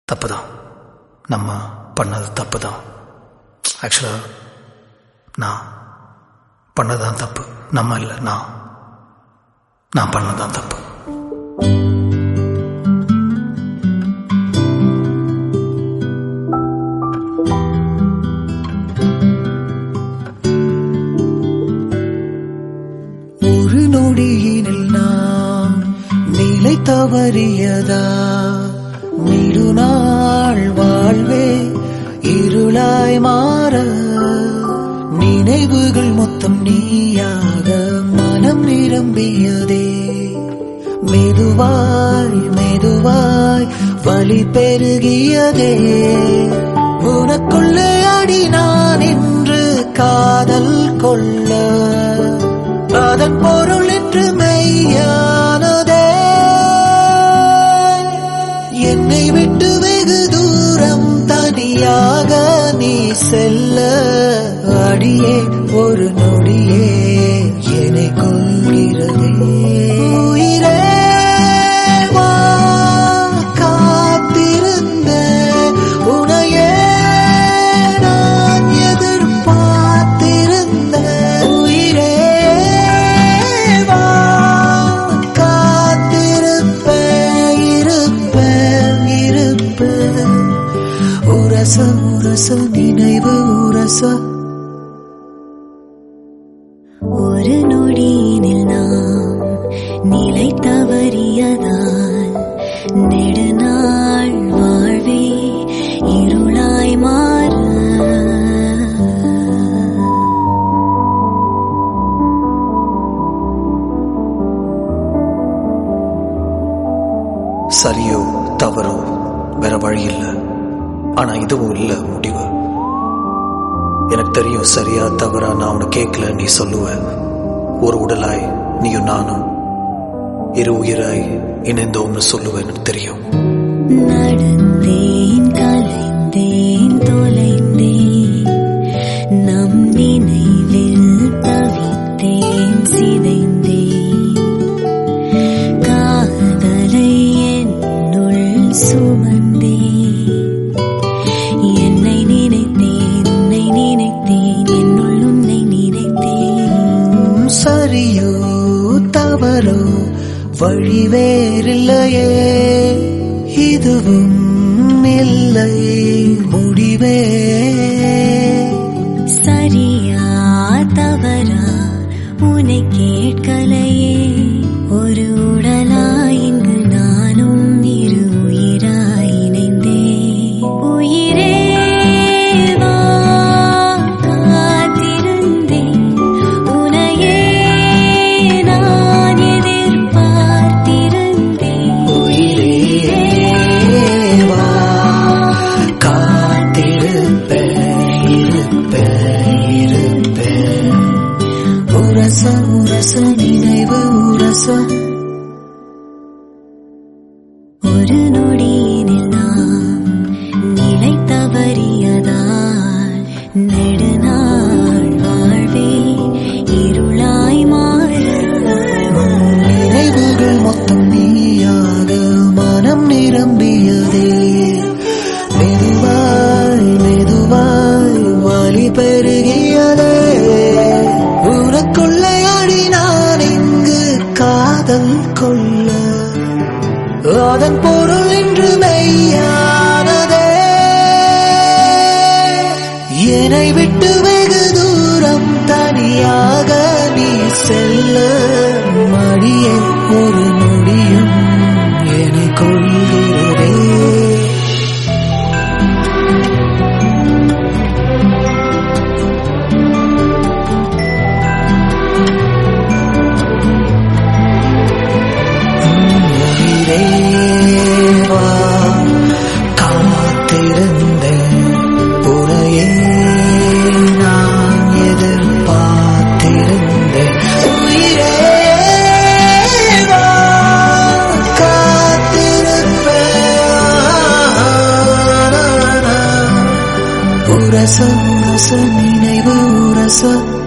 தப்பு தான் நம்ம பண்ணது தப்பு தான் ஆக்சுவலாக நான் பண்ணதான் தப்பு நம்ம இல்லை நான் நான் பண்ணதான் தப்பு ஒரு நொடியினில் நாம் நிலை தவறியதா நெடுநாள் வாழ்வே இருளாய் மாற நினைவுகள் மொத்தம் நீயாக மனம் நிரம்பியதே மெதுவாய் மெதுவாய் வலி பெருகியதே உனக்குள்ளே அடி நான் என்று காதல் கொள்ள அதன் பொருள் என்று மெய்யானதே என்னை விட்டு வெகு தூரம் தனியாக நீ செல்ல அடியே ஒரு நொடியே என்னை கொள்கிறதே உயிரே வா காத்திருந்த உனையே நான் எதிர்பார்த்திருந்த உயிரே வா காத்திருப்பேன் இருப்பேன் இருப்பேன் உரச உரச நினைவு உரச ஒரு நொடியினில் நாம் நிலை தவறியதால் நெடுநாள் வாழ்வே இருளாய் மாற சரியோ தவறோ வேற வழி இல்லை ஆனா இதுவும் இல்லை முடிவு எனக்கு தெரியும் சரியா தவறா நான் உன்னை கேட்கல நீ சொல்லுவ ஒரு உடலாய் நீயும் நானும் இரு உயிராய் இணைந்தோம்னு சொல்லுவ எனக்கு தெரியும் நடந்தேன் கலைந்தேன் தொலைந்தேன் நம் நினைவில் தவித்தேன் சிதைந்தேன் காதலை என்னுள் சுமந்தேன் என்னை நினைத்தேன் உன்னை நினைத்தேன் என்னுள் உன்னை நினைத்தேன் சரியோ தவறோ வழி வேறில்லையே இதுவும் இல்லை முடிவே சரியா தவறா உன்னை கேட்கலையே ஒரு உடலாய் இங்கு நானும் இரு உயிராய் இணைந்தேன் உயிரே வா காத்திருந்தேன் உனையே நான் எதிர்பார்த்திருந்தேன் உயிரே வா காத்திருப்பேன் இருப்பேன் இருப்பேன் உரச உரச நினைவு உரச ஒரு நொடியினில் நாம் நிலை தவறியதால் நெடுநாள் வாழ்வே இருளாய் மாற நினைவுகள் மொத்தம் நீயாக மனம் நிரம்பியதே மெதுவாய் மெதுவாய் வலி பெருகியதே உனக்குள்ளே அடி நான் இங்கு காதல் கொள்ள அதன் பொருள் இன்று மெய்யானதே என்னை விட்டு வெகு தூரம் தனியாக நீ செல்ல மடியே ஒரு நொடியும் என்னை கொள்கிறதே உயிரே வா காத்திருந்தேன் உனையே நான் எதிர்பார்த்திருந்தேன் உயிரே வா காத்திருப்பேன் உரச உரச நினைவு உரச